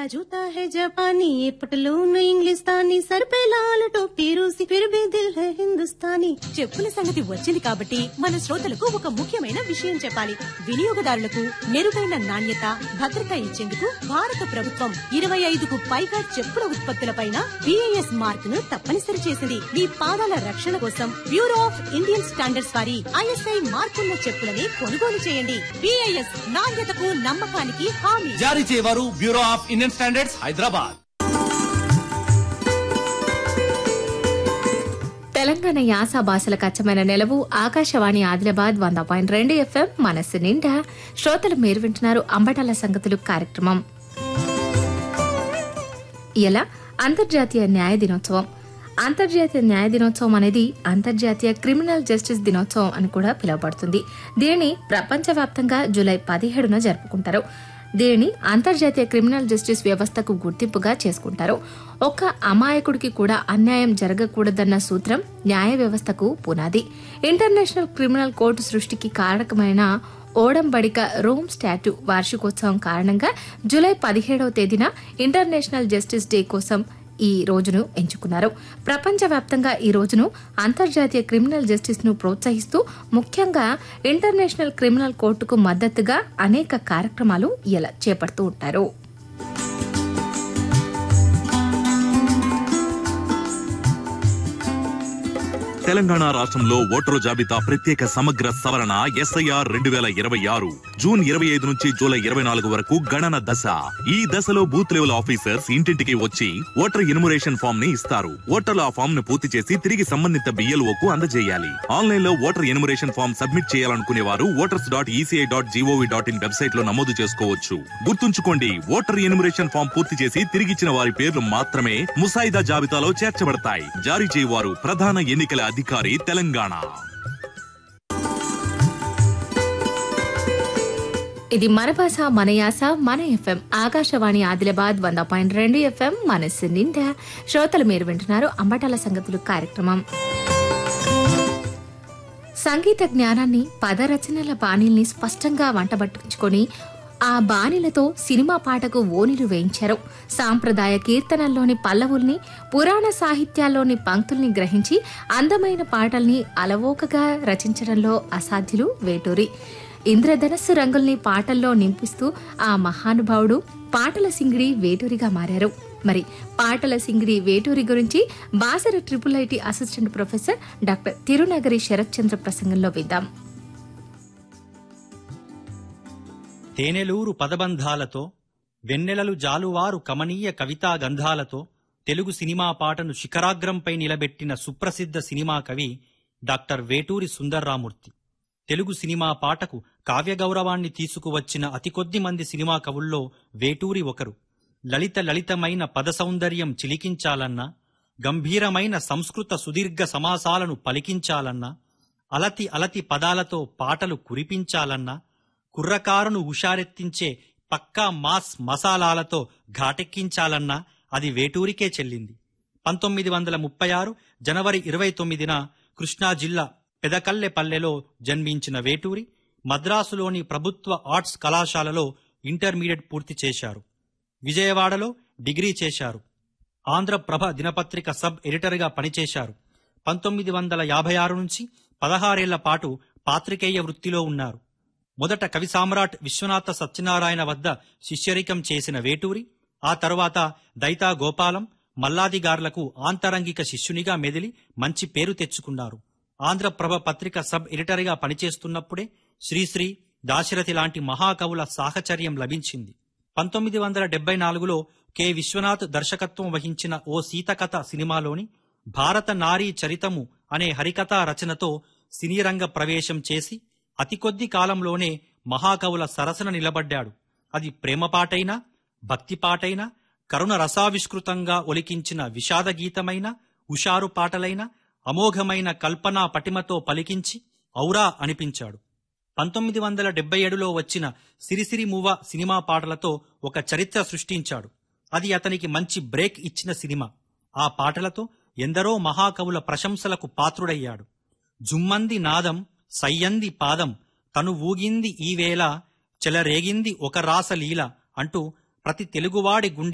जूता है जापानी ये पटलून इंग्लिस्तानी सर पे लाल टोपी रूसी फिर भी दिल है हिंदुस्तानी చెప్పుల సంగతి వచ్చింది కాబట్టి మన శ్రోతలకు ఒక ముఖ్యమైన విషయం చెప్పాలి వినియోగదారులకు మెరుగైన నాణ్యత భద్రత ఇచ్చేందుకు భారత ప్రభుత్వం ఇరవై ఐదుకు పైగా చెప్పుల ఉత్పత్తులపైన బిఐఎస్ మార్క్ ను తప్పనిసరి చేసింది మీ పాదాల రక్షణ కోసం బ్యూరో ఆఫ్ ఇండియన్ స్టాండర్డ్స్ వారి ఐఎస్ఐ మార్కున్న చెప్పులని కొనుగోలు చేయండి బిఐఎస్ నాణ్యతకు నమ్మకానికి హామీ జారీ చేయవారు bureau of Indian standards Hyderabad Telangana యాస భాషలకు అచ్చమైన నెలవు ఆకాశవాణి ఆదిలాబాద్ వంద పాయింట్ రెండు ఎఫ్ఎం మనస్సు నిండా శ్రోతలు మీరు వింటున్నారు అంబటాల సంగతులు కార్యక్రమం ఇలా అంతర్జాతీయ న్యాయ దినోత్సవం అంతర్జాతీయ న్యాయ దినోత్సవం అనేది అంతర్జాతీయ క్రిమినల్ జస్టిస్ దినోత్సవం అని కూడా పిలువబడుతుంది దీనిని ప్రపంచవ్యాప్తంగా జూలై పదిహేడున జరుపుకుంటారు దీనిని అంతర్జాతీయ క్రిమినల్ జస్టిస్ వ్యవస్థకు గుర్తింపుగా చేసుకుంటారు ఒక్క అమాయకుడికి కూడా అన్యాయం జరగకూడదన్న సూత్రం న్యాయ వ్యవస్థకు పునాది ఇంటర్నేషనల్ క్రిమినల్ కోర్టు సృష్టికి కారకమైన ఓడంబడిక రోమ్ స్టాట్యూ వార్షికోత్సవం కారణంగా జూలై పదిహేడవ తేదీన ఇంటర్నేషనల్ జస్టిస్ డే కోసం ఈ రోజును ఎంచుకున్నారు ప్రపంచవ్యాప్తంగా ఈ రోజును అంతర్జాతీయ క్రిమినల్ జస్టిస్ ను ప్రోత్సహిస్తూ ముఖ్యంగా ఇంటర్నేషనల్ క్రిమినల్ కోర్టుకు మద్దతుగా అనేక కార్యక్రమాలు ఇలా చేపడుతూ ఉంటారు తెలంగాణ రాష్ట్రంలో ఓటరు జాబితా ప్రత్యేక సమగ్ర సవరణ ఎస్ఐఆర్ రెండు వేల ఇరవై ఆరు జూన్ ఇరవై ఐదు నుంచి జూలై ఇరవై నాలుగు వరకు గణన దశ ఈ దశలో బూత్ లెవెల్ ఆఫీసర్స్ ఇంటింటికి వచ్చి ఓటర్ ఎన్యుమరేషన్ ఫామ్ ని ఇస్తారు ఓటర్లు ఆ ఫామ్ ను పూర్తి చేసి తిరిగి సంబంధిత BLO కు అందజేయాలి ఆన్లైన్ లో ఓటర్ ఎన్యుమరేషన్ ఫామ్ సబ్మిట్ చేయాలనుకునే వారు voters dot ECI dot G O V dot in website లో నమోదు చేసుకోవచ్చు గుర్తుంచుకోండి ఓటర్ ఎన్యుమరేషన్ ఫామ్ పూర్తి చేసి తిరిగిచ్చిన వారి పేర్లు మాత్రమే ముసాయిదా జాబితాలో చేర్చబడతాయి జారీ చేయవారు ప్రధాన ఎన్నికల అధికారి తెలంగాణ ఇది మన భాష మన యాస మన ఎఫ్ఎం ఆకాశవాణి ఆదిలాబాద్ వంద పాయింట్ రెండు ఎఫ్ఎం మనస్సు నిండా శ్రోతలు మీరు వింటున్నారు అంబటాల సంగతులు కార్యక్రమం సంగీత జ్ఞానాన్ని పదరచనల బాణీల్ని స్పష్టంగా వంటబట్టించుకొని ఆ బాణీలతో సినిమా పాటకు ఓనిలు వేయించారు సాంప్రదాయ కీర్తనల్లోని పల్లవుల్ని పురాణ సాహిత్యాల్లోని పంక్తుల్ని గ్రహించి అందమైన పాటల్ని అలవోకగా రచించడంలో అసాధ్యులు వేటూరి ఇంద్రధనస్సు రంగుల్ని పాటల్లో నింపిస్తూ ఆ మహానుభావుడు పాటల సింగిడి వేటూరిగా మారారు మరి పాటల సింగిడి వేటూరి గురించి Basara triple IT assistant professor doctor Tirunagari Sarath Chandra ప్రసంగంలో విద్దాం తేనెలూరు పదబంధాలతో వెన్నెలలు జాలువారు కమనీయ కవితా గంధాలతో తెలుగు సినిమా పాటను శిఖరాగ్రంపై నిలబెట్టిన సుప్రసిద్ధ సినిమా కవి డాక్టర్ వేటూరి సుందర్రామూర్తి తెలుగు సినిమా పాటకు కావ్య గౌరవాన్ని తీసుకువచ్చిన అతి కొద్ది మంది సినిమా కవుల్లో వేటూరి ఒకరు లలిత లలితమైన పద సౌందర్యం చిలికించాలన్నా గంభీరమైన సంస్కృత సుదీర్ఘ సమాసాలను పలికించాలన్నా అలతి అలతి పదాలతో పాటలు కురిపించాలన్నా కుర్రకారును హుషారెత్తించే పక్కా మాస్ మసాలాలతో ఘాటెక్కించాలన్నా అది వేటూరికే చెల్లింది పంతొమ్మిది వందల ముప్పై ఆరు జనవరి ఇరవై తొమ్మిదిన కృష్ణా జిల్లా పెదకల్లెపల్లెలో జన్మించిన వేటూరి మద్రాసులోని ప్రభుత్వ ఆర్ట్స్ కళాశాలలో ఇంటర్మీడియట్ పూర్తి చేశారు విజయవాడలో డిగ్రీ చేశారు ఆంధ్రప్రభ దినపత్రిక సబ్ ఎడిటర్గా పనిచేశారు పంతొమ్మిది వందల యాభై ఆరు నుంచి పదహారేళ్ల పాటు పాత్రికేయ వృత్తిలో ఉన్నారు మొదట కవి సామ్రాట్ విశ్వనాథ సత్యనారాయణ వద్ద శిష్యరికం చేసిన వేటూరి ఆ తరువాత దైతా గోపాలం మల్లాదిగార్లకు ఆంతరంగిక శిష్యునిగా మెదిలి మంచి పేరు తెచ్చుకున్నారు ఆంధ్రప్రభ పత్రిక సబ్ ఎడిటర్గా పనిచేస్తున్నప్పుడే శ్రీశ్రీ దాశరథి లాంటి మహాకవుల సాహచర్యం లభించింది పంతొమ్మిది వందల డెబ్బై నాలుగులో కె విశ్వనాథ్ దర్శకత్వం వహించిన ఓ సీతకథ సినిమాలోని భారత నారీ చరితము అనే హరికథా రచనతో సినీరంగ ప్రవేశం చేసి అతి కొద్ది కాలంలోనే మహాకవుల సరసన నిలబడ్డాడు అది ప్రేమ పాటైనా భక్తి పాటైనా కరుణ రసావిష్కృతంగా ఒలికించిన విషాద గీతమైన హుషారు పాటలైన అమోఘమైన కల్పనా పటిమతో పలికించి ఔరా అనిపించాడు పంతొమ్మిది వందల డెబ్బై ఏడులో వచ్చిన సిరిసిరి మూవ సినిమా పాటలతో ఒక చరిత్ర సృష్టించాడు అది అతనికి మంచి బ్రేక్ ఇచ్చిన సినిమా ఆ పాటలతో ఎందరో మహాకవుల ప్రశంసలకు పాత్రుడయ్యాడు జుమ్మంది నాదం సయ్యంది పాదం తను ఊగింది ఈవేళ చెలరేగింది ఒక రాసలీల అంటూ ప్రతి తెలుగువాడి గుండె